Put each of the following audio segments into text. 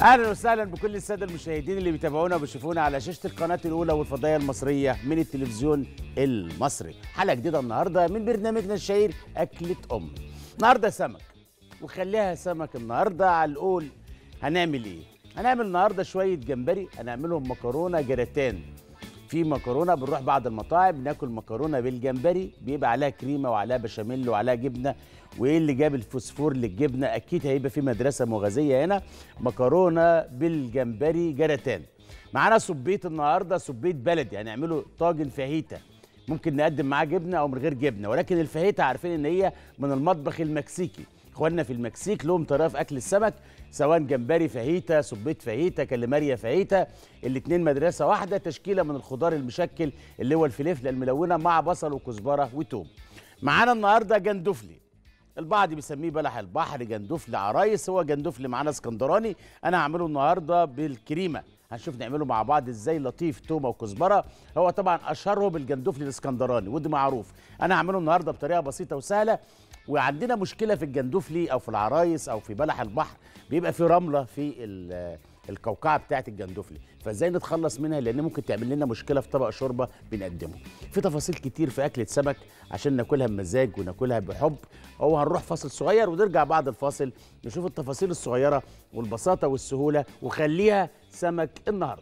اهلا وسهلا بكل الساده المشاهدين اللي بيتابعونا وبيشوفونا على شاشه القناه الاولى والفضائيه المصريه من التلفزيون المصري حلقه جديده النهارده من برنامجنا الشهير اكله ام النهارده سمك وخليها سمك النهارده على القول هنعمل ايه هنعمل النهارده شويه جمبري هنعملهم مكرونه جراتان في مكرونه بنروح بعض المطاعم ناكل مكرونه بالجمبري بيبقى عليها كريمه وعليها بشاميل وعليها جبنه وايه اللي جاب الفوسفور للجبنه اكيد هيبقى في مدرسه مغازيه هنا مكرونه بالجمبري جراتان معانا سبيت النهارده سبيت بلدي هنعمله طاجن فاهيتا ممكن نقدم معاه جبنه او من غير جبنه ولكن الفاهيتا عارفين ان هي من المطبخ المكسيكي اخواننا في المكسيك لهم طريقه في اكل السمك سواء جمبري فاهيتا سبيت فاهيتا كاليماريا فاهيتا الاثنين مدرسه واحده تشكيله من الخضار المشكل اللي هو الفلفله الملونه مع بصل وكزبره وتوم معانا النهارده جندفلي البعض بيسميه بلح البحر جندفلي عرايس هو جندفلي معانا اسكندراني انا هعمله النهارده بالكريمه هنشوف نعمله مع بعض ازاي لطيف تومه وكزبره هو طبعا اشهرهم الجندفلي الاسكندراني ودي معروف انا هعمله النهارده بطريقه بسيطه وسهله وعندنا مشكله في الجندفلي او في العرايس او في بلح البحر بيبقى في رمله في ال- القوقعه بتاعه الجندفلي فازاي نتخلص منها لان ممكن تعمل لنا مشكله في طبق شوربه بنقدمه في تفاصيل كتير في اكله سمك عشان ناكلها بمزاج وناكلها بحب هو هنروح فاصل صغير ونرجع بعد الفاصل نشوف التفاصيل الصغيره والبساطه والسهوله وخليها سمك النهارده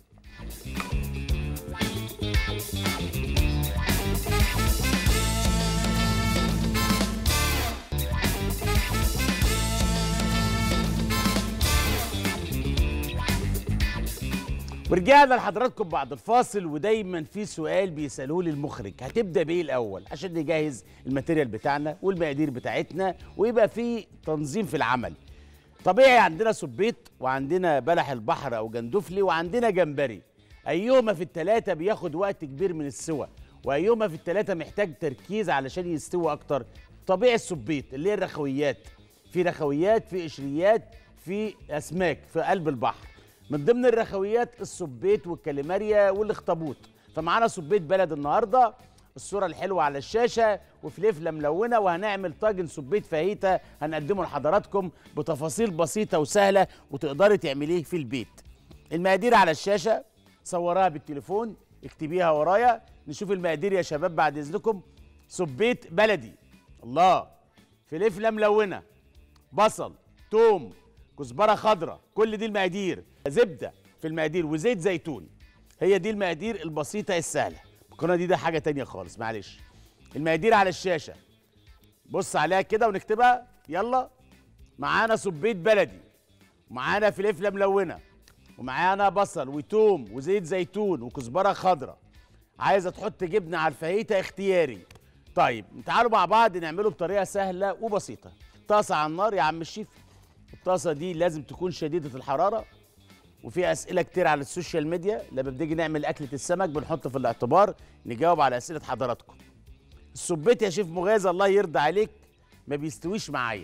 ورجعنا لحضراتكم بعد الفاصل ودايما في سؤال بيسالوه لي المخرج هتبدا بايه الاول عشان نجهز الماتيريال بتاعنا والمقادير بتاعتنا ويبقى في تنظيم في العمل طبيعي عندنا سبيط وعندنا بلح البحر او جندفلي وعندنا جمبري ايهما في الثلاثه بياخد وقت كبير من السوى وايهما في الثلاثه محتاج تركيز علشان يستوي اكتر طبيعي السبيط اللي هي الرخويات في رخويات في قشريات في اسماك في قلب البحر من ضمن الرخويات السبيت والكاليماريا والاخطبوط فمعانا سبيت بلد النهارده الصوره الحلوه على الشاشه وفلفله ملونه وهنعمل طاجن سبيت فاهيتا هنقدمه لحضراتكم بتفاصيل بسيطه وسهله وتقدري تعمليه في البيت المقادير على الشاشه صورها بالتليفون اكتبيها ورايا نشوف المقادير يا شباب بعد اذنكم سبيت بلدي الله فلفله ملونه بصل توم كزبره خضراء كل دي المقادير زبده في المقادير وزيت زيتون هي دي المقادير البسيطه السهله المكرونه دي ده حاجه تانية خالص معلش المقادير على الشاشه بص عليها كده ونكتبها يلا معانا سبيت بلدي ومعانا فلفله ملونه ومعانا بصل وتوم وزيت زيتون وكزبره خضراء عايزه تحط جبنه على الفاهيتا اختياري طيب تعالوا مع بعض نعمله بطريقه سهله وبسيطه طاسه على النار يا عم الشيف الطاسه دي لازم تكون شديده الحراره وفي اسئله كتير على السوشيال ميديا لما بنيجي نعمل اكله السمك بنحط في الاعتبار نجاوب على اسئله حضراتكم السبيت يا شيف مغازي الله يرضى عليك ما بيستويش معايا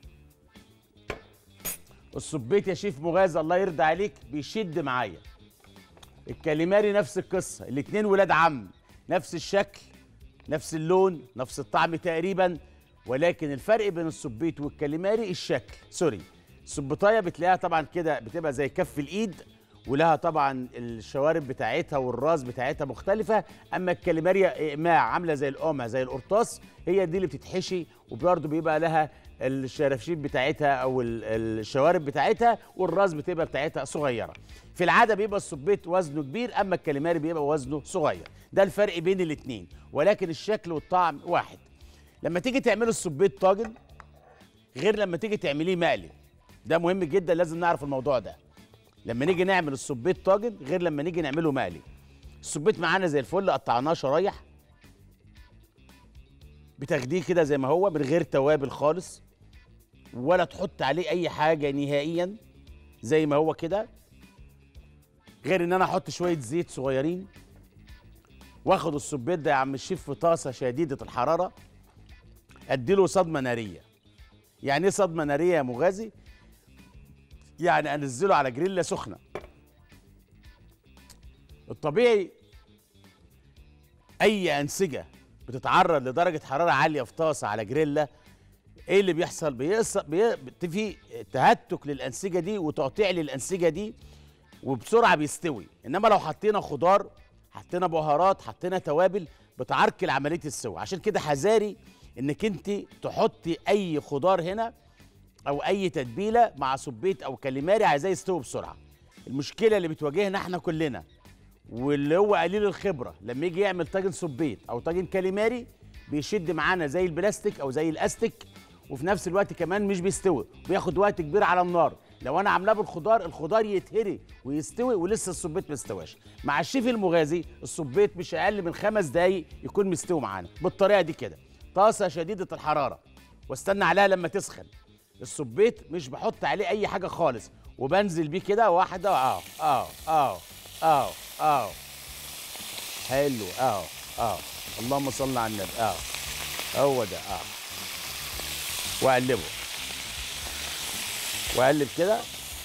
السبيت يا شيف مغازي الله يرضى عليك بيشد معايا الكاليماري نفس القصه الاتنين ولاد عم نفس الشكل نفس اللون نفس الطعم تقريبا ولكن الفرق بين السبيت والكاليماري الشكل سوري السبيطايه بتلاقيها طبعا كده بتبقى زي كف الايد ولها طبعا الشوارب بتاعتها والراس بتاعتها مختلفة أما الكاليماريا إقماع عاملة زي القمع زي القرطاس هي دي اللي بتتحشي وبرضه بيبقى لها الشراشيب بتاعتها أو ال- الشوارب بتاعتها والراس بتبقى بتاعتها صغيرة في العادة بيبقى السبيت وزنه كبير أما الكاليماري بيبقى وزنه صغير ده الفرق بين الاتنين ولكن الشكل والطعم واحد لما تيجي تعملوا السبيت طاجن غير لما تيجي تعمليه مقلي ده مهم جدا لازم نعرف الموضوع ده لما نيجي نعمل السبيت طاجن غير لما نيجي نعمله مقلي السبيت معانا زي الفل قطعناه شرايح بتاخديه كده زي ما هو من غير توابل خالص ولا تحط عليه اي حاجه نهائيا زي ما هو كده غير ان انا احط شويه زيت صغيرين واخد السبيت ده يا عم الشيف في طاسه شديده الحراره اديله صدمه ناريه يعني ايه صدمه ناريه يا مغازي يعني انزله على جريلا سخنه الطبيعي اي انسجه بتتعرض لدرجه حراره عاليه في طاسه على جريلا ايه اللي بيحصل بيص... بي... في تهتك للانسجه دي وتقطيع للانسجه دي وبسرعه بيستوي انما لو حطينا خضار حطينا بهارات حطينا توابل بتعرقل عمليه السوى عشان كده حذاري انك انت تحطي اي خضار هنا او اي تتبيله مع سبيت او كاليماري عايزاه يستوي بسرعه المشكله اللي بتواجهنا احنا كلنا واللي هو قليل الخبره لما يجي يعمل طاجن سبيت او طاجن كاليماري بيشد معانا زي البلاستيك او زي الاستيك وفي نفس الوقت كمان مش بيستوي بياخد وقت كبير على النار لو انا عاملاه بالخضار الخضار يتهري ويستوي ولسه السبيت ما استواش مع الشيف المغازي السبيت مش اقل من خمس دقايق يكون مستوي معانا بالطريقه دي كده طاسه شديده الحراره واستنى عليها لما تسخن السبيت مش بحط عليه اي حاجه خالص وبنزل بيه كده واحده اه اه اه اه اه حلو اه اه اللهم صل على النبي اه هو ده اه واقلبه واقلب كده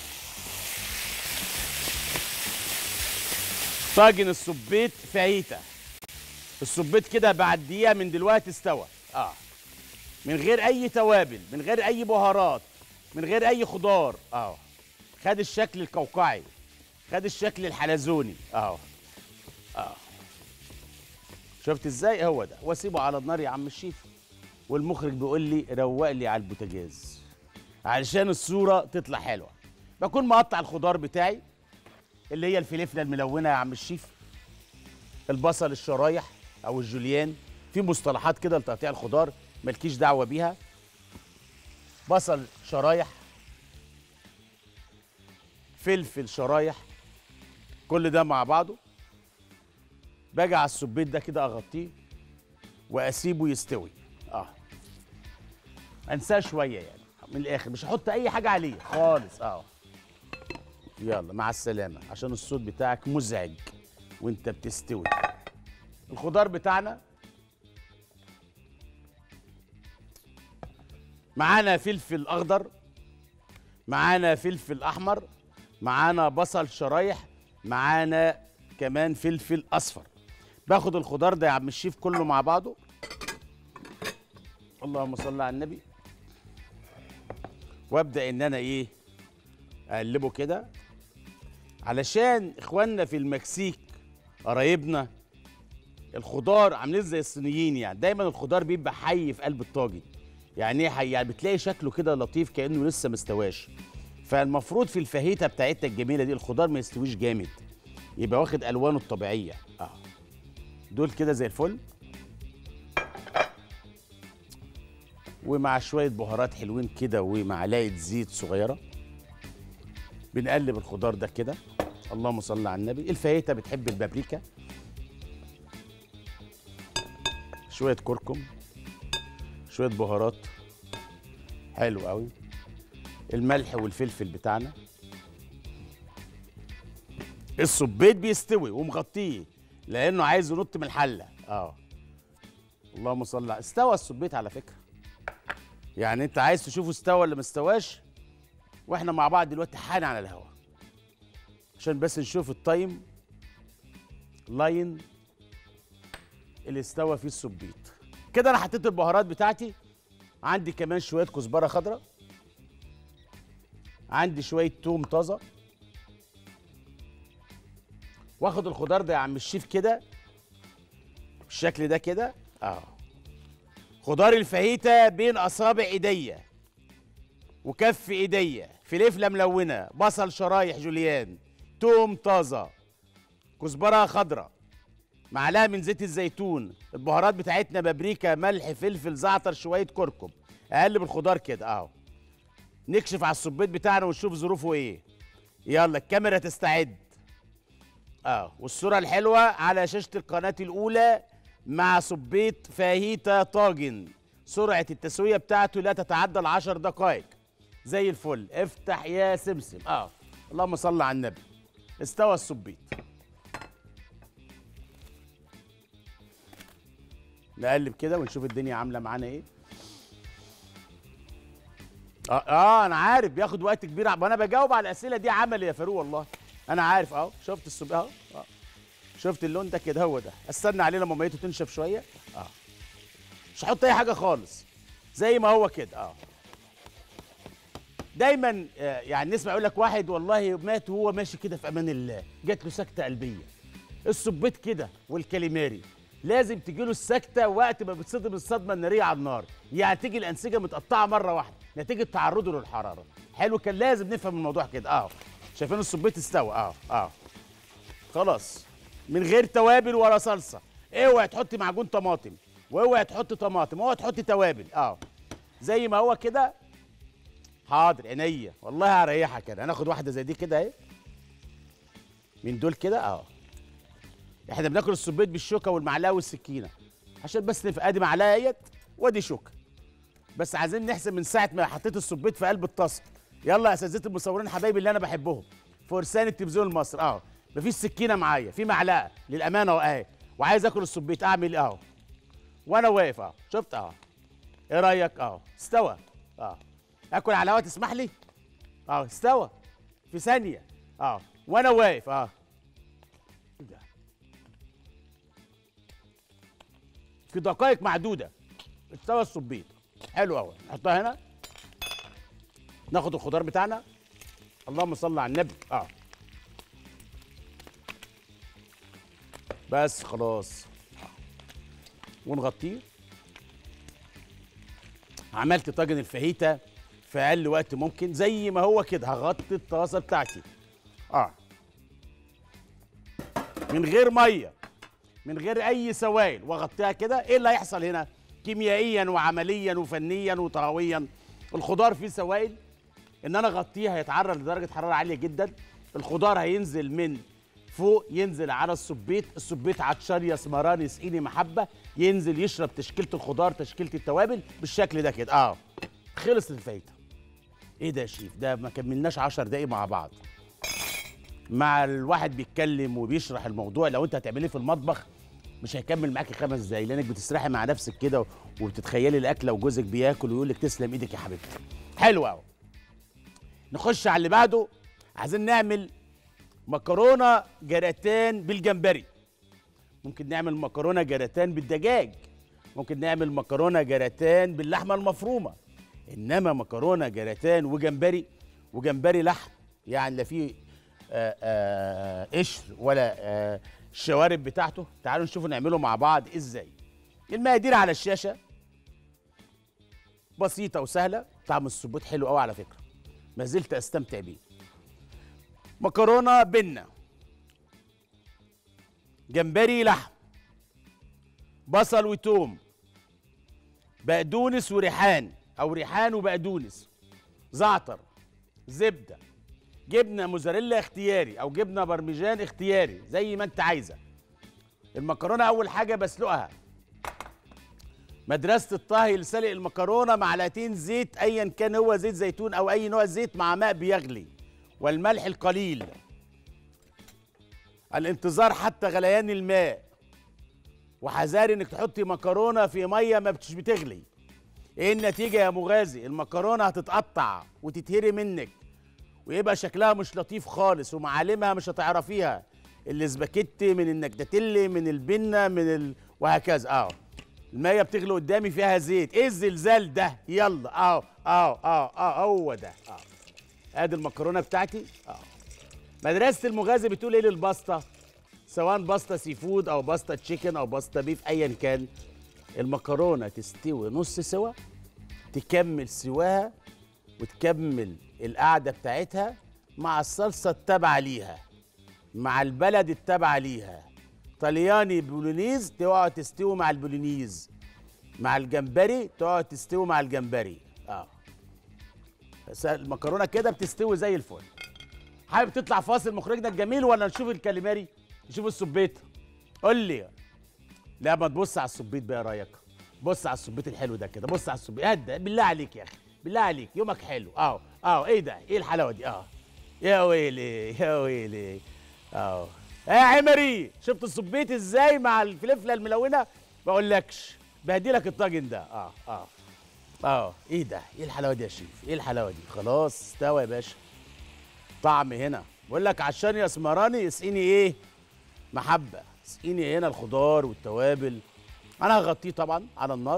طاجن السبيت فاهيتا السبيت كده بعد دقيقه من دلوقتي استوى اه من غير اي توابل من غير اي بهارات من غير اي خضار اه خد الشكل القوقعي خد الشكل الحلزوني اه اه شفت ازاي هو ده واسيبه على النار يا عم الشيف والمخرج بيقول لي روق لي على البوتاجاز علشان الصوره تطلع حلوه بكون مقطع الخضار بتاعي اللي هي الفلفله الملونه يا عم الشيف البصل الشرايح او الجوليان في مصطلحات كده لتقطيع الخضار مالكيش دعوه بيها بصل شرايح فلفل شرايح كل ده مع بعضه باجي على السبيت ده كده اغطيه واسيبه يستوي اه انساه شويه يعني من الاخر مش هحط اي حاجه عليه خالص اه يلا مع السلامه عشان الصوت بتاعك مزعج وانت بتستوي الخضار بتاعنا معانا فلفل اخضر معانا فلفل احمر معانا بصل شرايح معانا كمان فلفل اصفر باخد الخضار ده يا عم الشيف كله مع بعضه اللهم صل على النبي وابدا ان انا ايه اقلبه كده علشان اخواننا في المكسيك قرايبنا الخضار عاملين زي الصينيين يعني دايما الخضار بيبقى حي في قلب الطاجن يعني ايه حي يعني بتلاقي شكله كده لطيف كانه لسه مستواش فالمفروض في الفاهيتا بتاعتنا الجميله دي الخضار ما يستويش جامد يبقى واخد الوانه الطبيعيه اه دول كده زي الفل ومع شويه بهارات حلوين كده ومعلقه زيت صغيره بنقلب الخضار ده كده اللهم صل على النبي الفاهيتا بتحب البابريكا شويه كركم شويه بهارات حلو قوي الملح والفلفل بتاعنا السبيت بيستوي ومغطيه لانه عايز ينط من الحله اه اللهم صل على استوى السبيت على فكره يعني انت عايز تشوفه استوى ولا ما استواش واحنا مع بعض دلوقتي حالا على الهواء عشان بس نشوف التايم لاين اللي استوى فيه السبيت كده انا حطيت البهارات بتاعتي عندي كمان شويه كزبره خضراء عندي شويه توم طازه واخد الخضار ده يا عم الشيف كده بالشكل ده كده اه خضار الفاهيتا بين اصابع ايديا وكف ايديا فلفله ملونه بصل شرايح جوليان توم طازه كزبره خضراء معلقه من زيت الزيتون البهارات بتاعتنا بابريكا ملح فلفل زعتر شويه كركم اقلب الخضار كده اهو نكشف على السبيت بتاعنا ونشوف ظروفه ايه يلا الكاميرا تستعد اه والصوره الحلوه على شاشه القناه الاولى مع سبيت فاهيتا طاجن سرعه التسويه بتاعته لا تتعدى العشر دقائق زي الفل افتح يا سمسم اه اللهم صل على النبي استوى السبيت نقلب كده ونشوف الدنيا عامله معانا ايه اه, آه انا عارف بياخد وقت كبير وانا بجاوب على الاسئله دي عملي يا فاروق والله انا عارف اهو شفت السب اهو آه. شفت اللون ده كده هو ده استنى عليه لما ميته تنشف شويه اه مش هحط اي حاجه خالص زي ما هو كده اه دايما آه، يعني نسمع يقول لك واحد والله مات وهو ماشي كده في امان الله جات له سكته قلبيه الصبيت كده والكاليماري لازم تجي له السكته وقت ما بتصدم الصدمه الناريه على النار يعني تيجي الانسجه متقطعه مره واحده نتيجه تعرضه للحراره حلو كان لازم نفهم الموضوع كده اه شايفين الصبيت استوى اه اه خلاص من غير توابل ولا صلصه اوعي تحطي معجون طماطم واوعي تحطي طماطم اوعي تحطي توابل اه زي ما هو كده حاضر عينيا والله هريحك كده هناخد واحده زي دي كده اهي من دول كده اه احنا بناكل السبيت بالشوكه والمعلقه والسكينه عشان بس نبقى ادي معلقه اهيت وادي شوكه بس عايزين نحسب من ساعه ما حطيت السبيت في قلب الطاسه يلا يا اساتذه المصورين حبايبي اللي انا بحبهم فرسان التلفزيون المصري اه مفيش سكينه معايا في معلقه للامانه اهي وعايز اكل السبيت اعمل ايه اهو وانا واقف اهو شفت اهو ايه رايك اهو استوى اه اكل على هوا تسمح لي اه استوى في ثانيه اه وانا واقف اه إيه ده؟ في دقائق معدوده استوى السبيط حلو قوي نحطها هنا ناخد الخضار بتاعنا اللهم صل على النبي اه بس خلاص آه. ونغطيه عملت طاجن الفاهيتا في اقل وقت ممكن زي ما هو كده هغطي الطاسه بتاعتي اه من غير ميه من غير اي سوائل واغطيها كده ايه اللي هيحصل هنا كيميائيا وعمليا وفنيا وطراويا الخضار فيه سوائل ان انا اغطيه هيتعرض لدرجه حراره عاليه جدا الخضار هينزل من فوق ينزل على السبيت السبيت عطشان يا سمران يسقيني محبه ينزل يشرب تشكيله الخضار تشكيله التوابل بالشكل ده كده اه خلصت الفايته ايه ده يا شيف ده ما كملناش 10 دقايق مع بعض مع الواحد بيتكلم وبيشرح الموضوع لو انت هتعمليه في المطبخ مش هيكمل معاكي خمس دقايق لانك بتسرحي مع نفسك كده وبتتخيلي الاكله وجوزك بياكل ويقول لك تسلم ايدك يا حبيبتي حلو قوي نخش على اللي بعده عايزين نعمل مكرونه جراتان بالجمبري ممكن نعمل مكرونه جراتان بالدجاج ممكن نعمل مكرونه جراتان باللحمه المفرومه انما مكرونه جراتان وجمبري وجمبري لحم يعني لا فيه آه، آه، قشر ولا آه، الشوارب بتاعته تعالوا نشوفوا نعمله مع بعض ازاي المقادير على الشاشه بسيطه وسهله طعم السبوت حلو قوي على فكره ما زلت استمتع بيه مكرونه بنه جمبري لحم بصل وتوم بقدونس وريحان او ريحان وبقدونس زعتر زبده جبنه موزاريلا اختياري او جبنه برمجان اختياري زي ما انت عايزه المكرونه اول حاجه بسلقها مدرسه الطهي لسلق المكرونه معلقتين زيت ايا كان هو زيت زيتون او اي نوع زيت مع ماء بيغلي والملح القليل الانتظار حتى غليان الماء وحذاري انك تحطي مكرونه في ميه ما بتش بتغلي ايه النتيجه يا مغازي المكرونه هتتقطع وتتهري منك ويبقى شكلها مش لطيف خالص ومعالمها مش هتعرفيها الاسباجيتي من النكتاتيلي من البنه من ال... وهكذا اه الميه بتغلي قدامي فيها زيت ايه الزلزال ده يلا اه اه اه اه هو ده اه ادي المكرونه بتاعتي اه مدرسه المغازي بتقول ايه للباستا سواء باستا سي فود او باستا تشيكن او باستا بيف ايا كان المكرونه تستوي نص سوا تكمل سواها وتكمل القعده بتاعتها مع الصلصه التابعه ليها مع البلد التابعه ليها طلياني بولونيز تقعد تستوي مع البولونيز مع الجمبري تقعد تستوي مع الجمبري اه بس المكرونه كده بتستوي زي الفل حابب تطلع فاصل مخرجنا الجميل ولا نشوف الكاليماري نشوف السبيت قول لي لا ما تبص على السبيت بقى إيه رايك بص على السبيت الحلو ده كده بص على السبيت هدى بالله عليك يا اخي بالله عليك يومك حلو اه اه ايه ده ايه الحلاوه دي اه يا ويلي يا ويلي اه يا عمري شفت السبيت ازاي مع الفلفله الملونه ما اقولكش بهديلك الطاجن ده اه اه اه ايه ده ايه الحلاوه دي يا شيف ايه الحلاوه دي خلاص استوى يا باشا طعم هنا بقول لك عشان يا اسمراني اسقيني ايه محبه اسقيني هنا الخضار والتوابل انا هغطيه طبعا على النار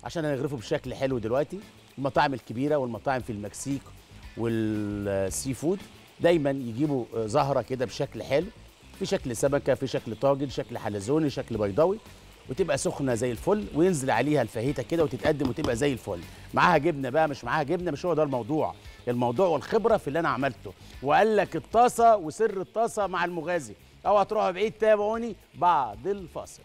عشان هنغرفه بشكل حلو دلوقتي المطاعم الكبيره والمطاعم في المكسيك والسي فود دايما يجيبوا آه، زهره كده بشكل حلو في شكل سمكه في شكل طاجن شكل حلزوني شكل بيضاوي وتبقى سخنه زي الفل وينزل عليها الفاهيتا كده وتتقدم وتبقى زي الفل معاها جبنه بقى مش معاها جبنه مش هو ده الموضوع الموضوع والخبره في اللي انا عملته وقال لك الطاسه وسر الطاسه مع المغازي او هتروحوا بعيد تابعوني بعد الفاصل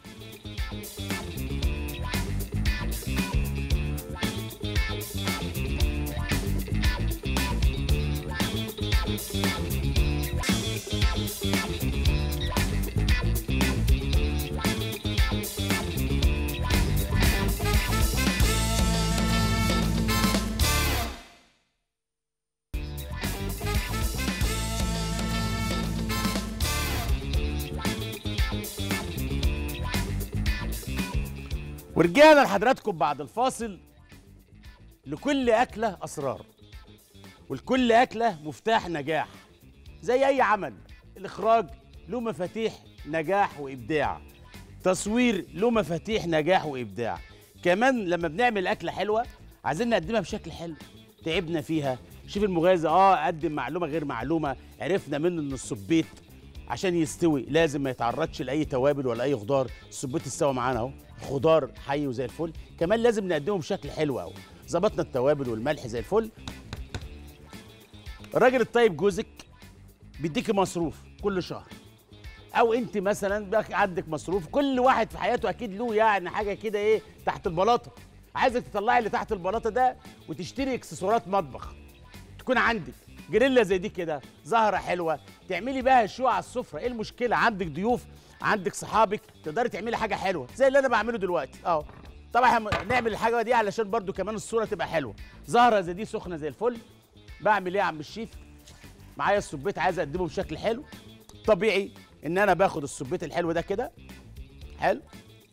ورجعنا لحضراتكم بعد الفاصل لكل أكلة أسرار ولكل أكلة مفتاح نجاح زي أي عمل الإخراج له مفاتيح نجاح وإبداع تصوير له مفاتيح نجاح وإبداع كمان لما بنعمل أكلة حلوة عايزين نقدمها بشكل حلو تعبنا فيها شوف المغازي اه قدم معلومه غير معلومه عرفنا منه ان السبيت عشان يستوي لازم ما يتعرضش لاي توابل ولا اي خضار السبيت استوى معانا اهو خضار حي وزي الفل كمان لازم نقدمه بشكل حلو قوي ظبطنا التوابل والملح زي الفل الراجل الطيب جوزك بيديكي مصروف كل شهر او انت مثلا بقى عندك مصروف كل واحد في حياته اكيد له يعني حاجه كده ايه تحت البلاطه عايزك تطلعي اللي تحت البلاطه ده وتشتري اكسسوارات مطبخ تكون عندك جريلا زي دي كده زهره حلوه تعملي بها شو على السفره ايه المشكله عندك ضيوف عندك صحابك تقدري تعملي حاجه حلوه زي اللي انا بعمله دلوقتي اه طبعا هم- نعمل الحاجه دي علشان برضو كمان الصوره تبقى حلوه زهره زي دي سخنه زي الفل بعمل ايه يا عم الشيف معايا السبيت عايز اقدمه بشكل حلو طبيعي ان انا باخد السبيت الحلو ده كده حلو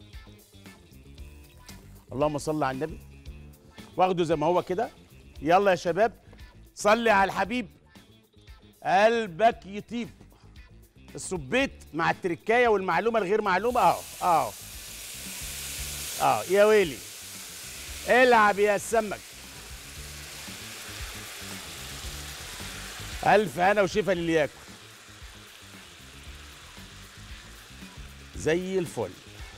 اللهم صل على النبي واخده زي ما هو كده يلا يا شباب صلي على الحبيب قلبك يطيب السبيت مع التركايه والمعلومه الغير معلومه اهو اهو اه يا ويلي العب يا سمك الف هنا وشفا للي ياكل زي الفل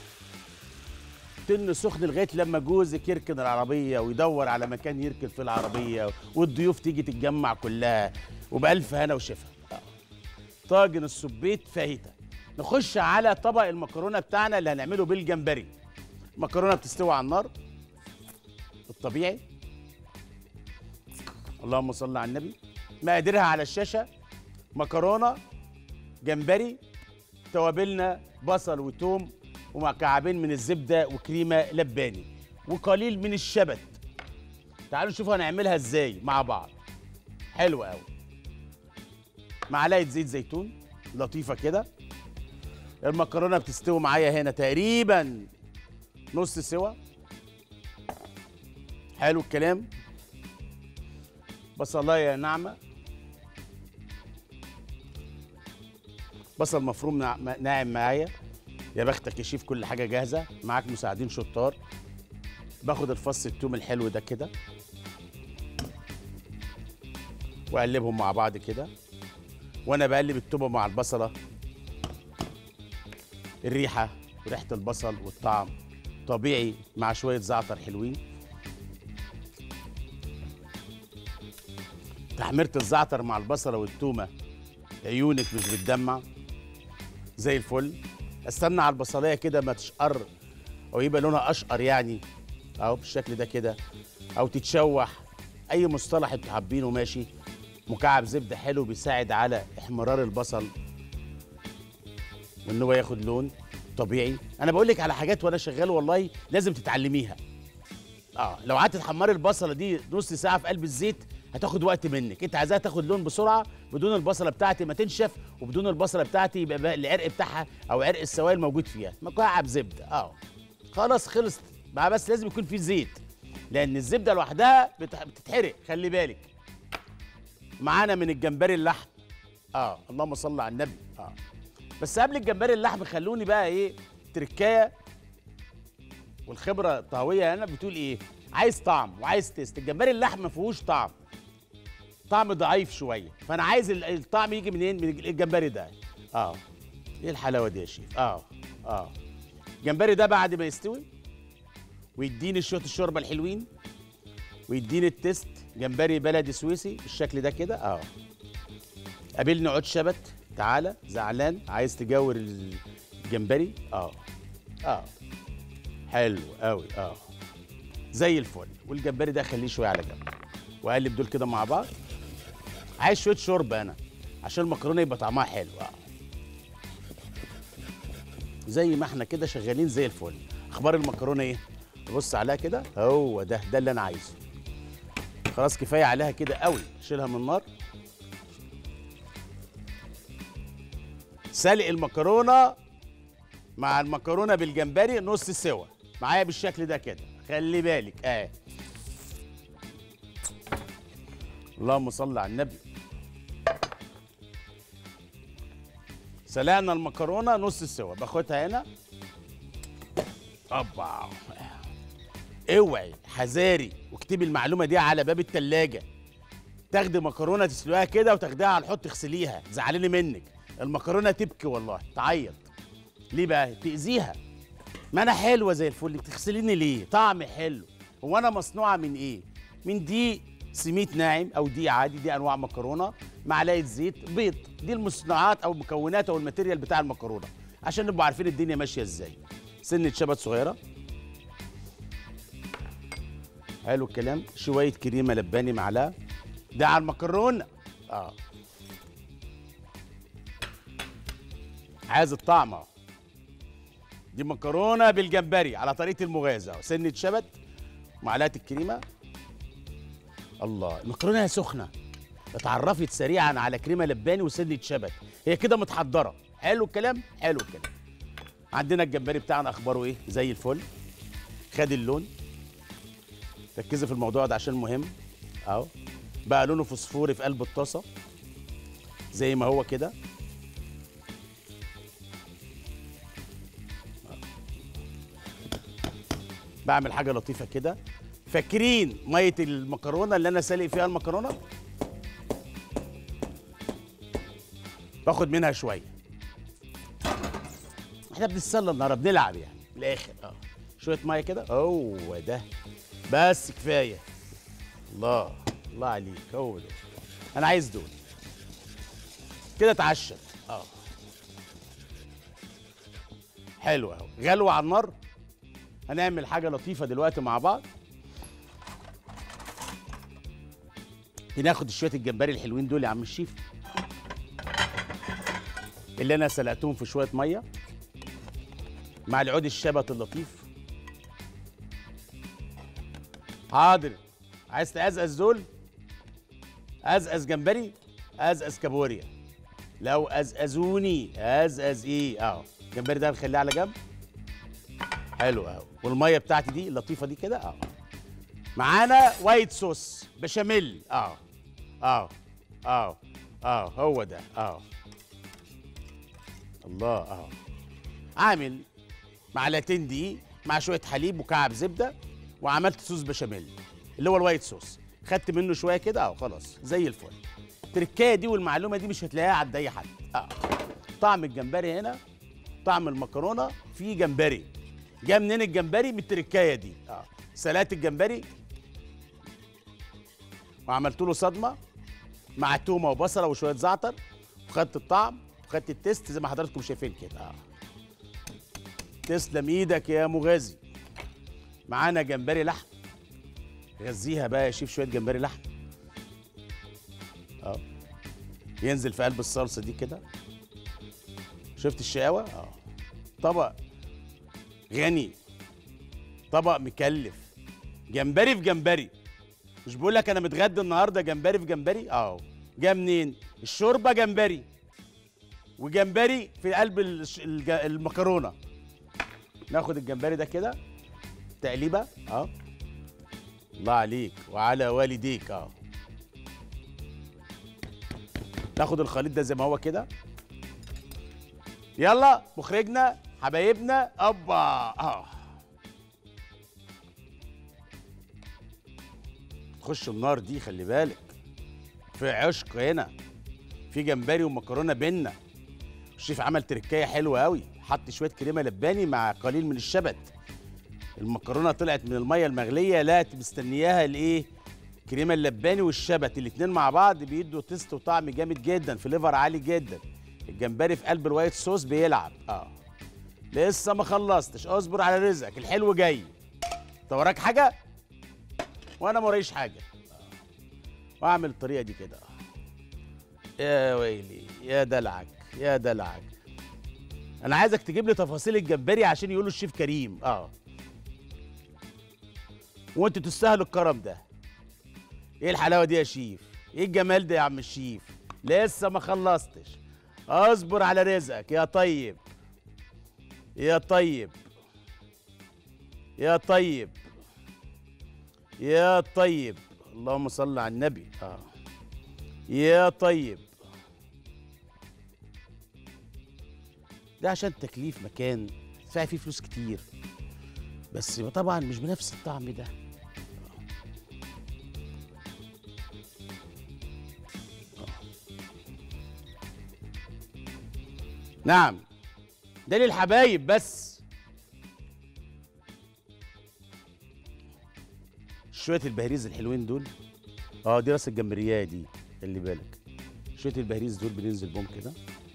تن سخن لغايه لما جوزك يركن العربيه ويدور على مكان يركن في العربيه والضيوف تيجي تتجمع كلها وبألف هنا وشفا آه. طاجن السبيت فاهيتا نخش على طبق المكرونه بتاعنا اللي هنعمله بالجمبري المكرونه بتستوي على النار الطبيعي اللهم صل على النبي مقاديرها على الشاشه مكرونه جمبري توابلنا بصل وتوم ومكعبين من الزبده وكريمه لباني وقليل من الشبت تعالوا نشوف هنعملها ازاي مع بعض حلوه قوي معلقه زيت زيتون لطيفه كده المكرونه بتستوي معايا هنا تقريبا نص سوا حلو الكلام بصلايه ناعمه بصل مفروم ناع- ناعم معايا يا بختك يا شيف كل حاجه جاهزه معاك مساعدين شطار باخد الفص التوم الحلو ده كده واقلبهم مع بعض كده وانا بقلب التومه مع البصله الريحه وريحه البصل والطعم طبيعي مع شويه زعتر حلوين تحميره الزعتر مع البصله والتومه عيونك مش بتدمع زي الفل استنى على البصلايه كده ما تشقر او يبقى لونها اشقر يعني اهو بالشكل ده كده او تتشوح اي مصطلح انتوا حابينه ماشي مكعب زبده حلو بيساعد على احمرار البصل وان هو ياخد لون طبيعي انا بقول لك على حاجات وانا شغال والله لازم تتعلميها اه لو قعدت تحمري البصله دي نص ساعه في قلب الزيت هتاخد وقت منك انت عايزاها تاخد لون بسرعه بدون البصله بتاعتي ما تنشف وبدون البصله بتاعتي يبقى بقى العرق بتاعها او عرق السوائل موجود فيها مكعب زبده اه خلاص خلصت بقى بس لازم يكون في زيت لان الزبده لوحدها بت- بتتحرق خلي بالك معانا من الجمبري اللحم اه اللهم صل على النبي اه بس قبل الجمبري اللحم خلوني بقى ايه تركايه والخبره الطهويه هنا بتقول ايه عايز طعم وعايز تيست الجمبري اللحم ما فيهوش طعم طعم ضعيف شويه فانا عايز ال- الطعم يجي منين من الجمبري ده اه ايه الحلاوه دي يا شيف اه اه الجمبري ده بعد ما يستوي ويديني شويه الشوربه الحلوين ويديني التيست جمبري بلدي سويسي بالشكل ده كده اه قابلني عود شبت تعالى زعلان عايز تجاور الجمبري اه اه حلو قوي اه زي الفل والجمبري ده خليه شويه على جنب واقلب دول كده مع بعض عايز شويه شوربه انا عشان المكرونه يبقى طعمها حلو اه زي ما احنا كده شغالين زي الفل اخبار المكرونه ايه بص عليها كده هو ده ده اللي انا عايزه خلاص كفايه عليها كده قوي شيلها من النار سلق المكرونه مع المكرونه بالجمبري نص سوا معايا بالشكل ده كده خلي بالك اه اللهم صل على النبي سلقنا المكرونه نص سوا باخدها هنا ابا اوعي حذاري واكتبي المعلومه دي على باب التلاجة تاخدي مكرونه تسلقيها كده وتاخديها على الحوض تغسليها زعلاني منك المكرونه تبكي والله تعيط ليه بقى تاذيها ما انا حلوه زي الفل بتغسليني ليه طعم حلو هو انا مصنوعه من ايه من دقيق سميت ناعم او دقيق عادي دي انواع مكرونه معلقه زيت بيض دي المصنوعات او المكونات او الماتيريال بتاع المكرونه عشان نبقى عارفين الدنيا ماشيه ازاي سنه شبت صغيره حلو الكلام شويه كريمه لباني معلقه ده على المكرونه اه عايز الطعم اهو دي مكرونه بالجمبري على طريقه المغازه اهو سنه شبت معلقه الكريمه الله المكرونه سخنه اتعرفت سريعا على كريمه لباني وسنه شبت هي كده متحضره حلو الكلام حلو الكلام عندنا الجمبري بتاعنا اخباره ايه زي الفل خد اللون ركزي في الموضوع ده عشان مهم اهو بقى لونه فوسفوري في قلب الطاسه زي ما هو كده بعمل حاجه لطيفه كده فاكرين ميه المكرونه اللي انا سالق فيها المكرونه باخد منها شويه احنا بنتسلى النهارده بنلعب يعني من الاخر اه شويه ميه كده هو ده بس كفايه الله الله عليك هو ده انا عايز دول كده اتعشى اه حلو اهو غلوه على النار هنعمل حاجه لطيفه دلوقتي مع بعض بناخد شويه الجمبري الحلوين دول يا عم الشيف اللي انا سلقتهم في شويه ميه مع العود الشبت اللطيف حاضر عايز تقزقز دول ازقز جمبري ازقز كابوريا لو ازقزوني ازقز ايه اهو الجمبري ده هنخليه على جنب حلو اهو والميه بتاعتي دي اللطيفه دي كده اهو معانا وايت صوص بشاميل اه اه اه اه هو ده اه الله اه عامل معلقتين دقيق مع شويه حليب وكعب زبده وعملت صوص بشاميل اللي هو الوايت صوص خدت منه شويه كده اه خلاص زي الفل التركايه دي والمعلومه دي مش هتلاقيها عند اي حد اه طعم الجمبري هنا طعم المكرونه فيه جمبري جاء منين الجمبري من التركايه دي اه سلقت الجمبري وعملت له صدمه مع تومه وبصله وشويه زعتر وخدت الطعم وخدت التيست زي ما حضراتكم شايفين كده اه تسلم ايدك يا مغازي معانا جمبري لحم غذيها بقى يا شيف شويه جمبري لحم اه ينزل في قلب الصلصه دي كده شفت الشقاوه اه طبق غني طبق مكلف جمبري في جمبري مش بقول لك انا متغدى النهارده جمبري في جمبري اه جه منين الشوربه جمبري وجمبري في قلب الش- الج- المكرونه ناخد الجمبري ده كده تقليبه اه الله عليك وعلى والديك اه ناخد الخليط ده زي ما هو كده يلا مخرجنا حبايبنا ابا اه هتخش النار دي خلي بالك في عشق هنا في جمبري ومكرونه بينا الشيف عمل تركايه حلوه قوي حط شويه كريمه لباني مع قليل من الشبت المكرونه طلعت من الميه المغليه لا مستنياها الايه كريمه اللباني والشبت الاتنين مع بعض بيدوا تيست وطعم جامد جدا فليفر عالي جدا الجمبري في قلب الوايت صوص بيلعب اه لسه ما خلصتش اصبر على رزقك الحلو جاي انت وراك حاجه وانا ما ورايش حاجه آه. واعمل الطريقه دي كده يا ويلي يا دلعك يا دلعك انا عايزك تجيب لي تفاصيل الجمبري عشان يقولوا الشيف كريم اه وانتوا تستاهلوا الكرم ده ايه الحلاوه دي يا شيف ايه الجمال ده يا عم الشيف لسه ما خلصتش اصبر على رزقك يا طيب يا طيب يا طيب يا طيب اللهم صل على النبي اه يا طيب ده عشان تكليف مكان تدفع فيه فلوس كتير بس طبعا مش بنفس الطعم ده نعم ده للحبايب بس شويه البهريز الحلوين دول اه دي راس الجمبريه دي خلي بالك شويه البهريز دول بننزل بهم كده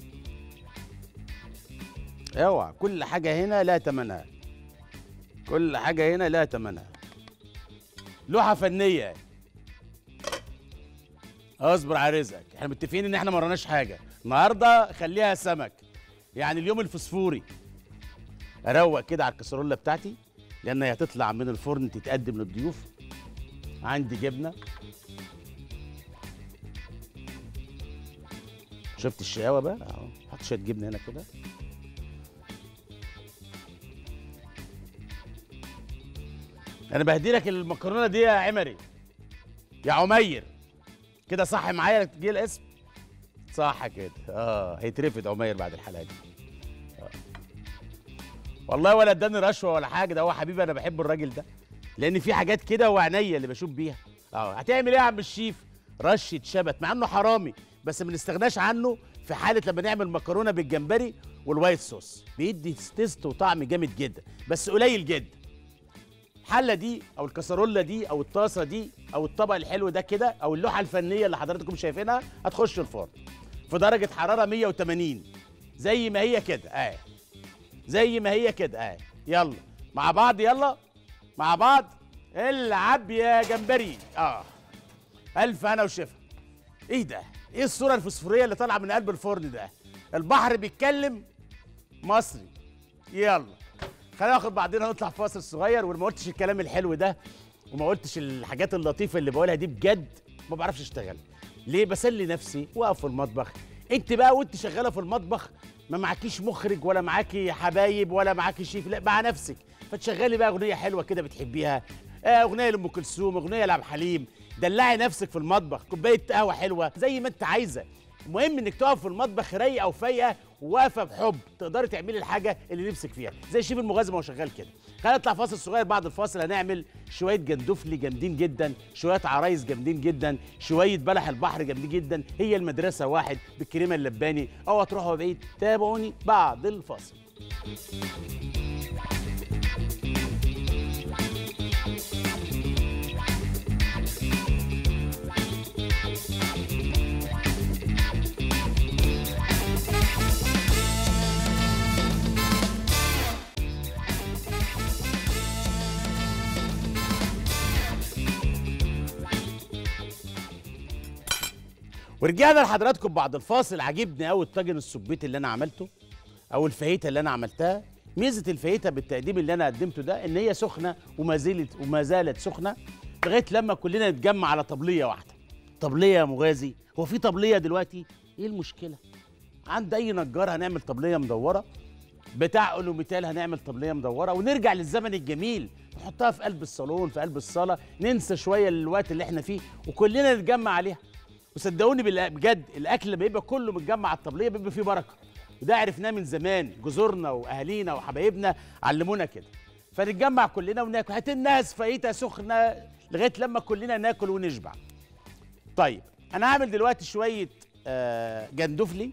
اوعى كل حاجه هنا لا تمنها كل حاجه هنا لا تمنها لوحه فنيه اصبر على رزقك احنا متفقين ان احنا ما وراناش حاجه النهارده خليها سمك يعني اليوم الفسفوري اروق كده على الكسرولة بتاعتي لان هي هتطلع من الفرن تتقدم للضيوف عندي جبنه شفت الشقاوه بقى اهو حط شويه جبنه هنا كده انا بهدي لك المكرونه دي يا عمري يا عمير كده صح معايا تجي الاسم صح كده اه هيترفد عمير بعد الحلقه دي آه. والله ولا اداني رشوه ولا حاجه ده هو حبيبي انا بحب الراجل ده لان في حاجات كده وعينيا اللي بشوف بيها اه هتعمل ايه يا عم الشيف رشه شبت مع انه حرامي بس ما نستغناش عنه في حاله لما نعمل مكرونه بالجمبري والوايت صوص بيدي تيست وطعم جامد جدا بس قليل جدا الحله دي او الكسرولة دي او الطاسه دي او الطبق الحلو ده كده او اللوحه الفنيه اللي حضراتكم شايفينها هتخش الفرن في درجه حراره 180 زي ما هي كده اهي زي ما هي كده اهي يلا مع بعض يلا مع بعض العب يا جمبري اه الف انا وشفا ايه ده ايه الصوره الفسفوريه اللي طالعه من قلب الفرن ده البحر بيتكلم مصري يلا خلينا ناخد بعضنا نطلع فاصل صغير وما قلتش الكلام الحلو ده وما قلتش الحاجات اللطيفه اللي بقولها دي بجد ما بعرفش اشتغل ليه بسلي نفسي واقف في المطبخ انت بقى وانت شغاله في المطبخ ما معكيش مخرج ولا معاكي حبايب ولا معاكي شيف لا مع نفسك فتشغلي بقى اغنيه حلوه كده بتحبيها آه، اغنيه لام كلثوم اغنيه لعبد الحليم دلعي نفسك في المطبخ كوبايه قهوه حلوه زي ما انت عايزه المهم انك تقف في المطبخ رايقه وفايقه وواقفه بحب تقدري تعملي الحاجه اللي نفسك فيها زي الشيف المغازي ما هو شغال كده خلينا نطلع فاصل صغير بعد الفاصل هنعمل شويه جندفلي جامدين جدا شويه عرايس جامدين جدا شويه بلح البحر جامدين جدا هي المدرسه واحد بالكريمه اللباني او هتروحوا بعيد تابعوني بعد الفاصل ورجعنا لحضراتكم بعد الفاصل عجبني قوي الطاجن السبيت اللي انا عملته او الفاهيتا اللي انا عملتها ميزه الفاهيتا بالتقديم اللي انا قدمته ده ان هي سخنه وما زالت وما زالت سخنه لغايه لما كلنا نتجمع على طبليه واحده طبليه يا مغازي هو في طبليه دلوقتي ايه المشكله عند اي نجار هنعمل طبليه مدوره بتاع اولوميتال هنعمل طبليه مدوره ونرجع للزمن الجميل نحطها في قلب الصالون في قلب الصاله ننسى شويه الوقت اللي احنا فيه وكلنا نتجمع عليها وصدقوني بالله- بجد الاكل لما يبقى كله متجمع على الطبليه بيبقى فيه بركه وده عرفناه من زمان جذورنا واهالينا وحبايبنا علمونا كده فنتجمع كلنا وناكل هات الناس فايته سخنه لغايه لما كلنا ناكل ونشبع طيب انا هعمل دلوقتي شويه آه جندفلي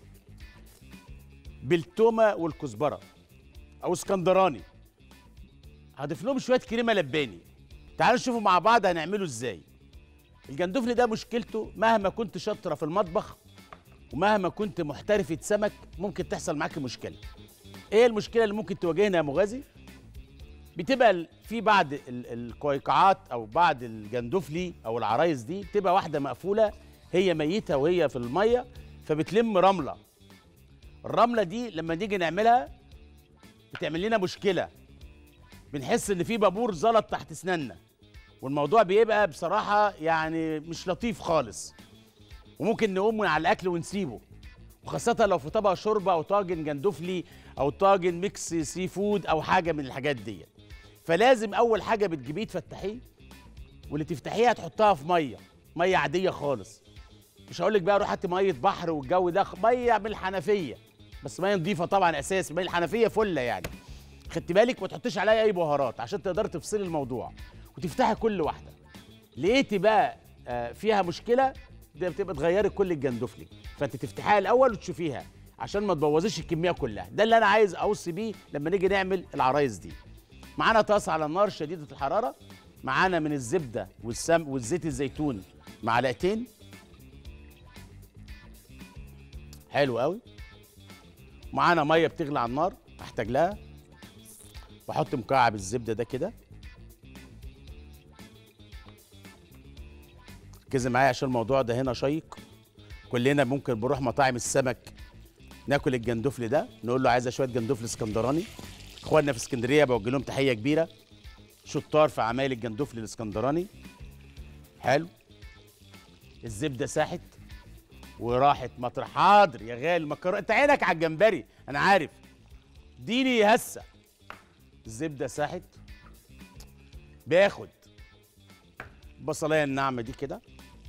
بالتومه والكزبره او اسكندراني هضيف لهم شويه كريمه لباني تعالوا نشوفوا مع بعض هنعمله ازاي الجندفلي ده مشكلته مهما كنت شاطره في المطبخ ومهما كنت محترفة سمك ممكن تحصل معاك مشكلة ايه المشكلة اللي ممكن تواجهنا يا مغازي بتبقى ال- في بعض ال- القيقعات او بعض الجندفلي او العرايس دي بتبقى واحدة مقفولة هي ميتة وهي في المية فبتلم رملة الرملة دي لما نيجي نعملها بتعمل لنا مشكلة بنحس ان في بابور زلط تحت اسناننا والموضوع بيبقى بصراحة يعني مش لطيف خالص وممكن نقوم من على الاكل ونسيبه وخاصة لو في طبق شوربة أو طاجن جندفلي أو طاجن ميكس سي فود أو حاجة من الحاجات دي فلازم أول حاجة بتجيبيه تفتحيه واللي تفتحيه هتحطها في مية مية عادية خالص مش هقول لك بقى روح هات مية بحر والجو ده مية من الحنفية بس مية نظيفة طبعا أساسي مية الحنفية فلة يعني خدت بالك ما تحطيش عليها أي بهارات عشان تقدري تفصلي الموضوع وتفتحي كل واحدة لقيتي بقى آه، فيها مشكله ده بتبقى تغيري كل الجندفلي فانت تفتحيها الاول وتشوفيها عشان ما تبوظيش الكميه كلها ده اللي انا عايز اوصي بيه لما نيجي نعمل العرايس دي معانا طاسه على النار شديده الحراره معانا من الزبده والسم والزيت الزيتون معلقتين حلو قوي معانا ميه بتغلي على النار احتاج لها واحط مكعب الزبده ده كده ركزي معايا عشان الموضوع ده هنا شيق كلنا ممكن بنروح مطاعم السمك ناكل الجندفلي ده نقول له عايزه شويه جندفلي اسكندراني اخواننا في اسكندريه بوجه لهم تحيه كبيره شطار في عمايل الجندفلي الاسكندراني حلو الزبده ساحت وراحت مطرح حاضر يا غالي المكرونه انت عينك على الجمبري انا عارف اديني هسه الزبده ساحت باخد البصلايه الناعمه دي كده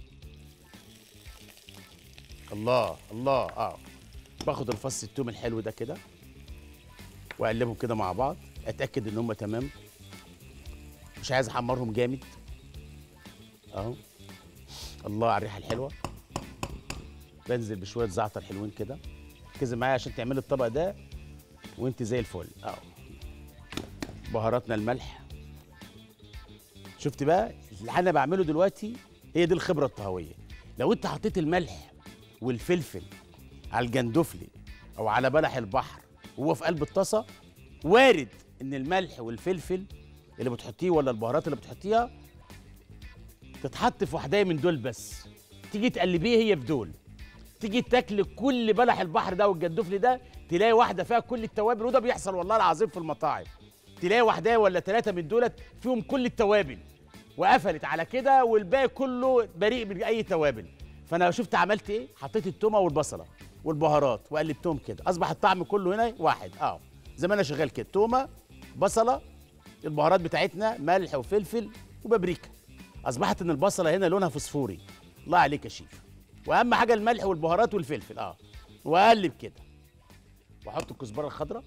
الله الله اه باخد الفص التوم الحلو ده كده واقلبهم كده مع بعض اتاكد ان هم تمام مش عايز احمرهم جامد اهو الله على الريحه الحلوه بنزل بشويه زعتر حلوين كده ركزي معايا عشان تعملي الطبق ده وانت زي الفل اهو بهاراتنا الملح شفت بقى اللي انا بعمله دلوقتي هي دي الخبره الطهويه لو انت حطيت الملح والفلفل على الجندفلي او على بلح البحر وهو في قلب الطاسه وارد ان الملح والفلفل اللي بتحطيه ولا البهارات اللي بتحطيها تتحط في واحده من دول بس تيجي تقلبيه هي في دول تيجي تاكل كل بلح البحر ده والجندفلي ده تلاقي واحده فيها كل التوابل وده بيحصل والله العظيم في المطاعم تلاقي واحده ولا ثلاثه من دولت فيهم كل التوابل وقفلت على كده والباقي كله بريء من اي توابل فانا شفت عملت ايه حطيت التومه والبصله والبهارات وقلبتهم كده اصبح الطعم كله هنا واحد اه زي ما انا شغال كده تومه بصله البهارات بتاعتنا ملح وفلفل وبابريكا اصبحت ان البصله هنا لونها فسفوري الله عليك يا شيف واهم حاجه الملح والبهارات والفلفل اه واقلب كده واحط الكزبره الخضراء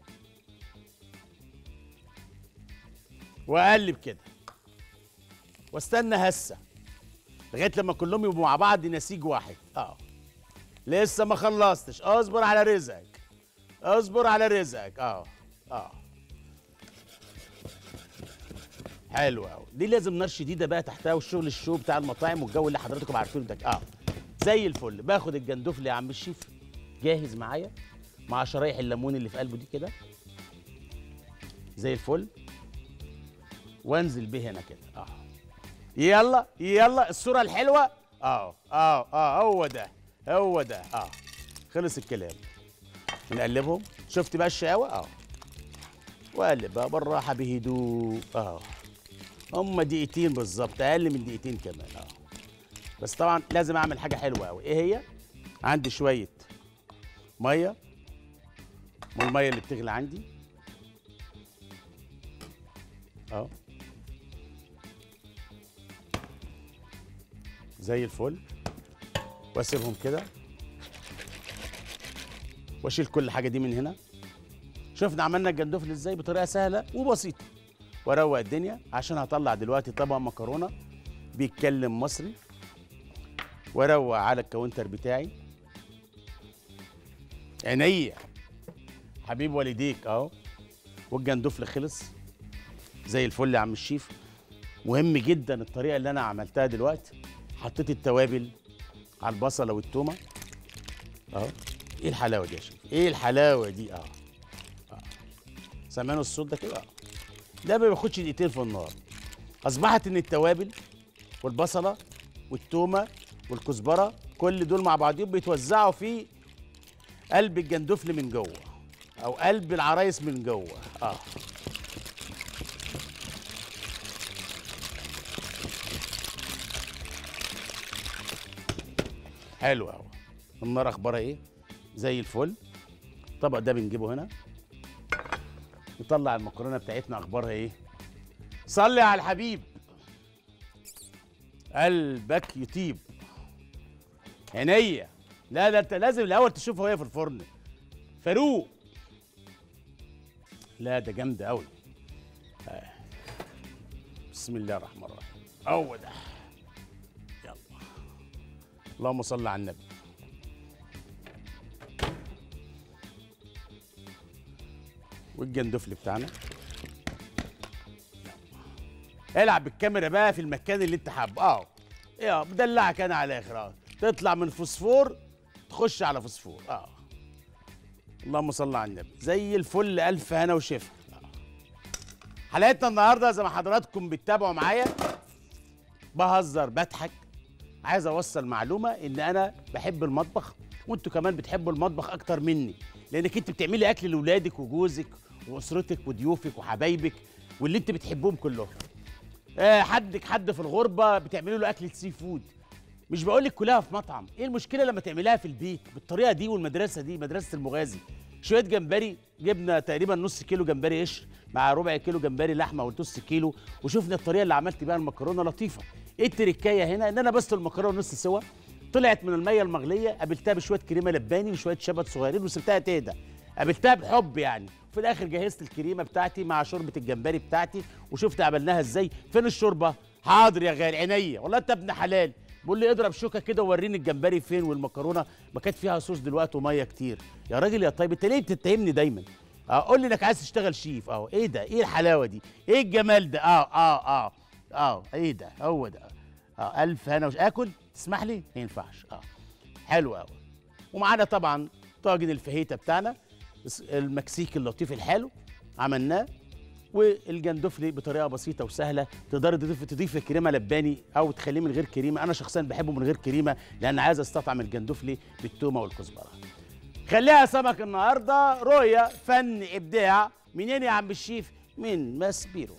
واقلب كده واستنى هسه لغايه لما كلهم يبقوا مع بعض نسيج واحد اه لسه ما خلصتش اصبر على رزقك اصبر على رزقك اه اه حلو قوي دي لازم نار شديده بقى تحتها والشغل الشو بتاع المطاعم والجو اللي حضراتكم عارفينه ده اه زي الفل باخد الجندفلي يا عم الشيف جاهز معايا مع شرايح الليمون اللي في قلبه دي كده زي الفل وانزل به هنا كده اه يلا يلا الصوره الحلوه اه اه اه هو ده هو ده اه خلص الكلام نقلبهم شفت بقى الشقاوه اه وقلب بقى بالراحه بهدوء اه هم دقيقتين بالظبط اقل من دقيقتين كمان اه بس طبعا لازم اعمل حاجه حلوه قوي ايه هي عندي شويه ميه من الميه اللي بتغلي عندي اه زي الفل واسيبهم كده واشيل كل حاجه دي من هنا شفنا عملنا الجندفل ازاي بطريقه سهله وبسيطه واروق الدنيا عشان هطلع دلوقتي طبق مكرونه بيتكلم مصري واروق على الكاونتر بتاعي عينيا حبيب والديك اهو والجندفل خلص زي الفل يا عم الشيف مهم جدا الطريقه اللي انا عملتها دلوقتي حطيت التوابل على البصله والتومه اهو ايه الحلاوه دي يا شيف ايه الحلاوه دي اه سامعين الصوت ده كده اه ده ما بياخدش دقيقتين في النار اصبحت ان التوابل والبصله والتومه والكزبره كل دول مع بعضهم بيتوزعوا في قلب الجندفل من جوه او قلب العرايس من جوه اه حلو قوي النار اخبارها ايه زي الفل الطبق ده بنجيبه هنا نطلع المكرونه بتاعتنا اخبارها ايه صلي على الحبيب قلبك يطيب عينيا لا ده انت لازم الاول تشوفها وهي في الفرن فاروق لا ده جامده قوي آه. بسم الله الرحمن الرحيم هو ده يلا اللهم صل على النبي والجندفل بتاعنا العب بالكاميرا بقى في المكان اللي انت حابه اه ايه مدلعك انا على الاخر اه تطلع من فوسفور تخش على فوسفور اه اللهم صل على النبي زي الفل الف هنا وشفا آه. حلقتنا النهارده زي ما حضراتكم بتتابعوا معايا بهزر بضحك عايز اوصل معلومه ان انا بحب المطبخ وانتوا كمان بتحبوا المطبخ اكتر مني لانك انت بتعملي اكل لاولادك وجوزك واسرتك وضيوفك وحبايبك واللي انت بتحبهم كلهم آه حدك حد في الغربه بتعملي له اكله سي فود مش بقول لك كلها في مطعم ايه المشكله لما تعمليها في البيت بالطريقه دي والمدرسه دي مدرسه المغازي شويه جمبري جبنا تقريبا نص كيلو جمبري قشر مع ربع كيلو جمبري لحمه ونص كيلو وشفنا الطريقه اللي عملت بيها المكرونه لطيفه ايه التركايه هنا ان انا بسلق المكرونه نص سوا طلعت من الميه المغليه قابلتها بشويه كريمه لباني وشويه شبت صغيرين وسبتها تهدى قابلتها بحب يعني في الاخر جهزت الكريمه بتاعتي مع شوربه الجمبري بتاعتي وشفت عملناها ازاي فين الشوربه حاضر يا غالي عينيا والله انت ابن حلال بقول لي اضرب شوكه كده ووريني الجمبري فين والمكرونه ما كانت فيها صوص دلوقتي وميه كتير يا راجل يا طيب انت ليه بتتهمني دايما اه قول لي انك عايز تشتغل شيف اه ايه ده ايه الحلاوه دي ايه الجمال ده اه اه اه اه ايه ده هو ده اه الف هنا وش اكل تسمح لي ما ينفعش اه حلو قوي ومعانا طبعا طاجن الفهيته بتاعنا المكسيكي اللطيف الحلو عملناه والجندفلي بطريقه بسيطه وسهله تقدر تضيف تضيف كريمه لباني او تخليه من غير كريمه انا شخصيا بحبه من غير كريمه لان عايز استطعم الجندفلي بالتومه والكزبره خليها سمك النهارده رؤيه فن ابداع منين يا عم الشيف من ماسبيرو